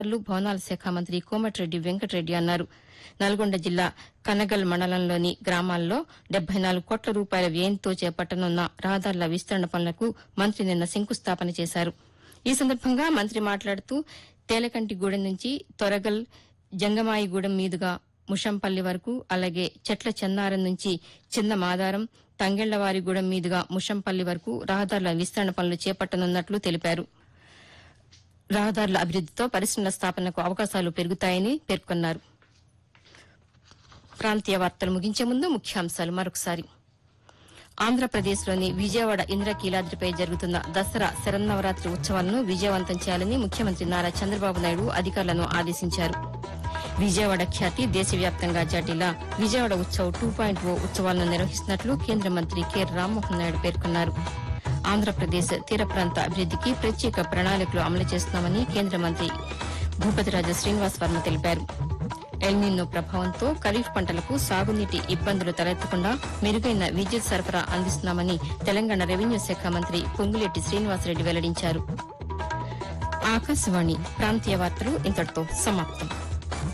ఇల్లు భవనాల శాఖ మంత్రి కోమటిరెడ్డి వెంకటరెడ్డి అన్నారు నల్గొండ జిల్లా కనగల్ మండలంలోని గ్రామాల్లో డెబ్బై నాలుగు కోట్ల రూపాయల వ్యయంతో చేపట్టనున్న రహదారుల విస్తరణ పనులకు మంత్రి నిన్న శంకుస్థాపన చేశారు ఈ సందర్భంగా మంత్రి మాట్లాడుతూ తేలకంటిగూడెం నుంచి తొరగల్ జంగమాయిగూడెం మీదుగా ముషంపల్లి వరకు అలాగే చెట్ల చెన్నారం నుంచి చిన్న మాదారం తంగెళ్లవారిగూడెం మీదుగా ముషంపల్లి వరకు రహదారుల విస్తరణ పనులు చేపట్టనున్నట్లు తెలిపారు రహదారుల అభివృద్దితో పరిశ్రమల స్థాపనకు అవకాశాలు పెరుగుతాయని పేర్కొన్నారు ప్రాంతీయ వార్తలు ముగించే ముందు ముఖ్యాంశాలు మరొకసారి ఆంధ్రప్రదేశ్లోని విజయవాడ ఇంద్రకీలాద్రిపై జరుగుతున్న దసరా శరన్నవరాత్రి ఉత్సవాలను విజయవంతం చేయాలని ముఖ్యమంత్రి నారా చంద్రబాబు నాయుడు అధికారులను ఆదేశించారు విజయవాడ ఖ్యాతి దేశవ్యాప్తంగా చాటిలా Vijayawada Utsav two point o ఉత్సవాలను నిర్వహిస్తున్నట్లు కేంద్ర మంత్రి కె రామ్మోహన్ నాయుడు పేర్కొన్నారు ఆంధ్రప్రదేశ్ తీర ప్రాంత అభివృద్దికి ప్రత్యేక ప్రణాళికలు అమలు చేస్తున్నామని కేంద్ర మంత్రి భూపతిరాజు శ్రీనివాస్ వర్మ తెలిపారు ఎల్నిన్నో ప్రభావంతో ఖరీఫ్ పంటలకు సాగునీటి ఇబ్బందులు తలెత్తకుండా మెరుగైన విద్యుత్ సరఫరా అందిస్తున్నామని తెలంగాణ రెవెన్యూ శాఖ మంత్రి పొంగులేటి శ్రీనివాసరెడ్డి వెల్లడించారు ఆకాశవాణి ప్రాంతీయ వార్తలు ఇంతటితో సమాప్తం